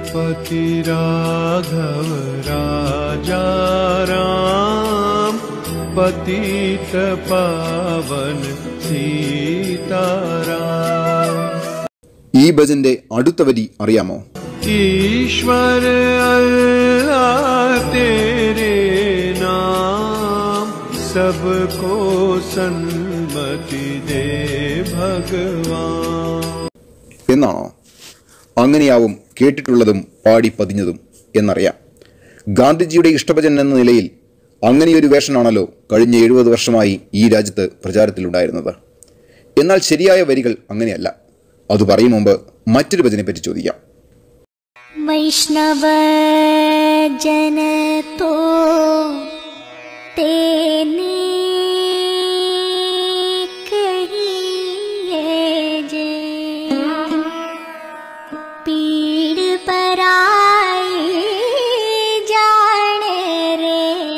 पति राघव राजा राम पतित पावन सीताराम ഈ ഭജന്റെ അടുത്ത വരി അറിയാമോ ईश्वर अल्लाह तेरे नाम सबको सन्मति दे भगवान എന്നാണോ അങ്ങനെയാവും കേട്ടിട്ടുള്ളതും പാടി പതിഞ്ഞതും എന്നറിയാം ഗാന്ധിജിയുടെ ഇഷ്ടഭജൻ എന്ന നിലയിൽ അങ്ങനെയൊരു വേഷനാണല്ലോ കഴിഞ്ഞ എഴുപത് വർഷമായി ഈ രാജ്യത്ത് പ്രചാരത്തിലുണ്ടായിരുന്നത് എന്നാൽ ശരിയായ വരികൾ അങ്ങനെയല്ല അത് പറയും മുമ്പ് മറ്റൊരു ഭജനെ പറ്റി ചോദിക്കാം वैष्णव जन तो तेने कहिए जे पीड़ पराई जाने रे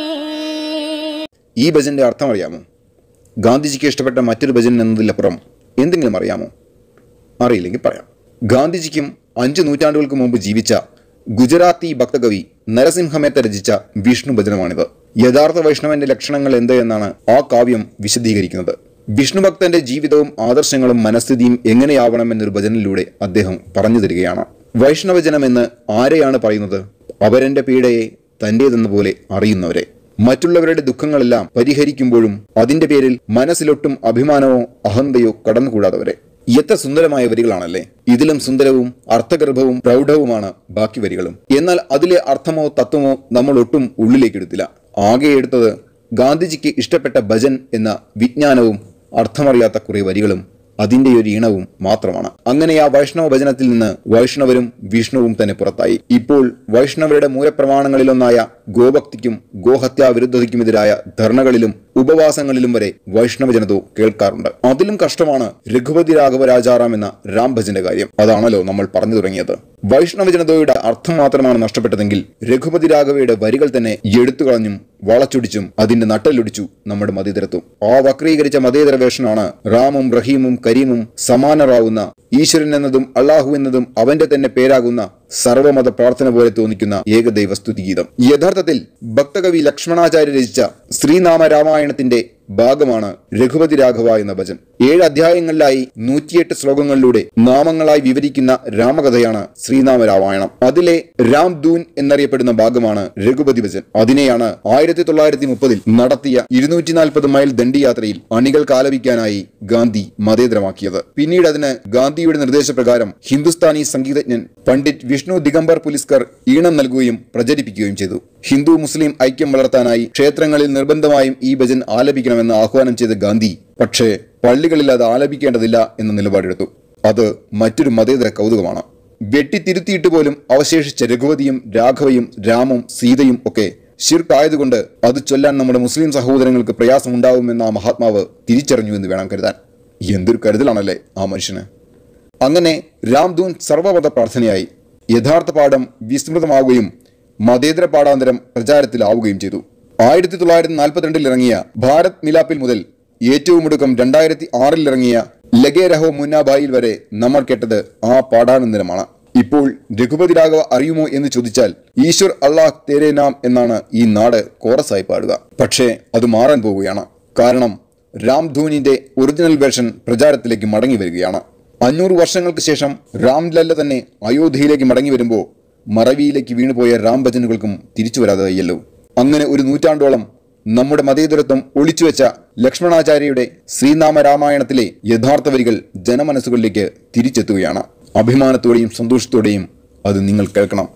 ഈ ഭജന്റെ അർത്ഥം അറിയാമോ ഗാന്ധിജിക്ക് ഇഷ്ടപ്പെട്ട മറ്റൊരു ഭജൻ എന്നതിലപ്പുറം എന്തെങ്കിലും അറിയാമോ അറിയില്ലെങ്കിൽ പറയാം ഗാന്ധിജിക്കും അഞ്ച് നൂറ്റാണ്ടുകൾക്ക് മുമ്പ് ജീവിച്ച ഗുജറാത്തി ഭക്തകവി നരസിംഹമേത്ത രചിച്ച വിഷ്ണു ഭജനമാണിത് യഥാർത്ഥ വൈഷ്ണവന്റെ ലക്ഷണങ്ങൾ എന്ത് എന്നാണ് ആ കാവ്യം വിശദീകരിക്കുന്നത് വിഷ്ണു ഭക്തന്റെ ജീവിതവും ആദർശങ്ങളും മനസ്ഥിതിയും എങ്ങനെയാവണം എന്നൊരു ഭജനിലൂടെ അദ്ദേഹം പറഞ്ഞു തരികയാണ് വൈഷ്ണവജനം എന്ന് ആരെയാണ് പറയുന്നത് അവരെന്റെ പീഡയെ തന്റേതെന്ന പോലെ അറിയുന്നവരെ മറ്റുള്ളവരുടെ ദുഃഖങ്ങളെല്ലാം പരിഹരിക്കുമ്പോഴും അതിന്റെ പേരിൽ മനസ്സിലൊട്ടും അഭിമാനമോ അഹന്തയോ കടന്നുകൂടാത്തവരെ എത്ര സുന്ദരമായ വരികളാണല്ലേ ഇതിലും സുന്ദരവും അർത്ഥഗർഭവും പ്രൗഢവുമാണ് ബാക്കി വരികളും എന്നാൽ അതിലെ അർത്ഥമോ തത്വമോ നമ്മൾ ഒട്ടും ഉള്ളിലേക്കെടുത്തില്ല ആകെ എടുത്തത് ഗാന്ധിജിക്ക് ഇഷ്ടപ്പെട്ട ഭജൻ എന്ന വിജ്ഞാനവും അർത്ഥമറിയാത്ത കുറെ വരികളും അതിന്റെ ഒരു ഈണവും മാത്രമാണ് അങ്ങനെ ആ വൈഷ്ണവ ഭജനത്തിൽ നിന്ന് വൈഷ്ണവരും വിഷ്ണുവും തന്നെ പുറത്തായി ഇപ്പോൾ വൈഷ്ണവരുടെ മൂലപ്രമാണങ്ങളിലൊന്നായ ഗോഭക്തിക്കും ഗോഹത്യാ വിരുദ്ധതയ്ക്കുമെതിരായ ധർണകളിലും ഉപവാസങ്ങളിലും വരെ വൈഷ്ണവ ജനതോ കേൾക്കാറുണ്ട് അതിലും കഷ്ടമാണ് രഘുപതി രാഘവ രാജാറാം എന്ന രാം ഭജന്റെ കാര്യം അതാണല്ലോ നമ്മൾ പറഞ്ഞു തുടങ്ങിയത് വൈഷ്ണവ ജനതയുടെ അർത്ഥം മാത്രമാണ് നഷ്ടപ്പെട്ടതെങ്കിൽ രഘുപതി രാഘവയുടെ വരികൾ തന്നെ എടുത്തുകളഞ്ഞും വളച്ചൊടിച്ചും അതിന്റെ നട്ടലൊടിച്ചു നമ്മുടെ മതേതരത്വം ആ വക്രീകരിച്ച മതേതര വേഷനാണ് റാമും റഹീമും കരീമും സമാനറാവുന്ന ഈശ്വരൻ എന്നതും അള്ളാഹു എന്നതും അവന്റെ തന്നെ പേരാകുന്ന സർവമത പ്രാർത്ഥന പോലെ തോന്നിക്കുന്ന ഏകദൈവ സ്തുതിഗീതം യഥാർത്ഥത്തിൽ ഭക്തകവി ലക്ഷ്മണാചാര്യ രചിച്ച ശ്രീനാമ രാമായണത്തിന്റെ ഭാഗമാണ് രഘുപതി രാഘവ എന്ന ഭജൻ ഏഴ് അധ്യായങ്ങളിലായി നൂറ്റിയെട്ട് ശ്ലോകങ്ങളിലൂടെ നാമങ്ങളായി വിവരിക്കുന്ന രാമകഥയാണ് ശ്രീനാമ രാമായണം അതിലെ രാം ദൂൻ എന്നറിയപ്പെടുന്ന ഭാഗമാണ് രഘുപതി ഭജൻ അതിനെയാണ് ആയിരത്തി തൊള്ളായിരത്തി മുപ്പതിൽ നടത്തിയ ഇരുന്നൂറ്റി നാൽപ്പത് മൈൽ ദണ്ഡിയാത്രയിൽ അണികൾക്ക് ആലപിക്കാനായി ഗാന്ധി മതേതരമാക്കിയത് പിന്നീട് അതിന് ഗാന്ധിയുടെ നിർദ്ദേശപ്രകാരം ഹിന്ദുസ്ഥാനി സംഗീതജ്ഞൻ പണ്ഡിറ്റ് വിഷ്ണു ദിഗംബർ പുലിസ്കർ ഈണം നൽകുകയും പ്രചരിപ്പിക്കുകയും ചെയ്തു ഹിന്ദു മുസ്ലിം ഐക്യം വളർത്താനായി ക്ഷേത്രങ്ങളിൽ നിർബന്ധമായും ഈ ഭജൻ ആലപിക്കണമെന്ന് ആഹ്വാനം ചെയ്ത ഗാന്ധി പക്ഷേ പള്ളികളിൽ അത് ആലപിക്കേണ്ടതില്ല എന്ന നിലപാടെടുത്തു അത് മറ്റൊരു മതേതര കൗതുകമാണ് വെട്ടിത്തിരുത്തിയിട്ട് പോലും അവശേഷിച്ച രഘുവതിയും രാഘവയും രാമും സീതയും ഒക്കെ ഷിർക്കായതുകൊണ്ട് അത് ചൊല്ലാൻ നമ്മുടെ മുസ്ലിം സഹോദരങ്ങൾക്ക് പ്രയാസമുണ്ടാവുമെന്ന് ആ മഹാത്മാവ് തിരിച്ചറിഞ്ഞു എന്ന് വേണം കരുതാൻ എന്തൊരു കരുതലാണല്ലേ ആ മനുഷ്യന് അങ്ങനെ രാംധൂൻ സർവമത പ്രാർത്ഥനയായി യഥാർത്ഥ പാഠം വിസ്മൃതമാവുകയും മതേതര പാഠാന്തരം പ്രചാരത്തിലാവുകയും ചെയ്തു ആയിരത്തി തൊള്ളായിരത്തി നാൽപ്പത്തിരണ്ടിൽ ഇറങ്ങിയ ഭാരത് മിലാപ്പിൽ മുതൽ ഏറ്റവും ഒടുക്കം രണ്ടായിരത്തി ആറിൽ ഇറങ്ങിയ ലഗേ രഹോ മുന്നാബായിൽ വരെ നമ്മൾ കേട്ടത് ആ പാഠാനന്തരമാണ് ഇപ്പോൾ രഘുപതി രാഘവ അറിയുമോ എന്ന് ചോദിച്ചാൽ ഈശ്വർ അള്ളാഹ് തേരേ നാം എന്നാണ് ഈ നാട് കോറസായി പാടുക പക്ഷേ അത് മാറാൻ പോവുകയാണ് കാരണം രാംധൂനിന്റെ ഒറിജിനൽ വേർഷൻ പ്രചാരത്തിലേക്ക് മടങ്ങി വരികയാണ് അഞ്ഞൂറ് വർഷങ്ങൾക്ക് ശേഷം രാംലല്ല തന്നെ അയോധ്യയിലേക്ക് മടങ്ങി വരുമ്പോൾ മറവിയിലേക്ക് വീണുപോയ രാം ഭജനുകൾക്കും തിരിച്ചു വരാതായല്ലോ അങ്ങനെ ഒരു നൂറ്റാണ്ടോളം നമ്മുടെ മതേതരത്വം ഒളിച്ചുവെച്ച ലക്ഷ്മണാചാര്യയുടെ ശ്രീനാമ രാമായണത്തിലെ യഥാർത്ഥ വരികൾ ജനമനസ്സുകളിലേക്ക് തിരിച്ചെത്തുകയാണ് അഭിമാനത്തോടെയും സന്തോഷത്തോടെയും അത് നിങ്ങൾ കേൾക്കണം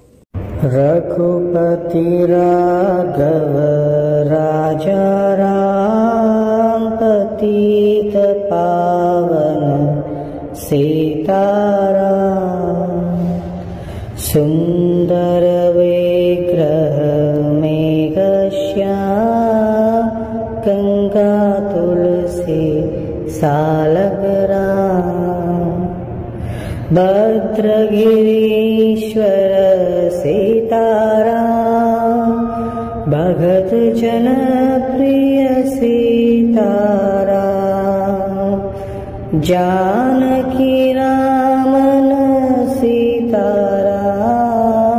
रघुपति राघव राजा राम पतित पावन सीताराम सुन्दर विग्रह मेघश्याम गङ्गा तुलसी सालग्राम भद्रगिरीश्वर सीताराम भगत जन प्रिय सीताराम जानकी रामन सीताराम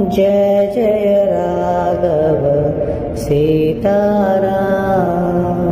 जय जय राघव सीताराम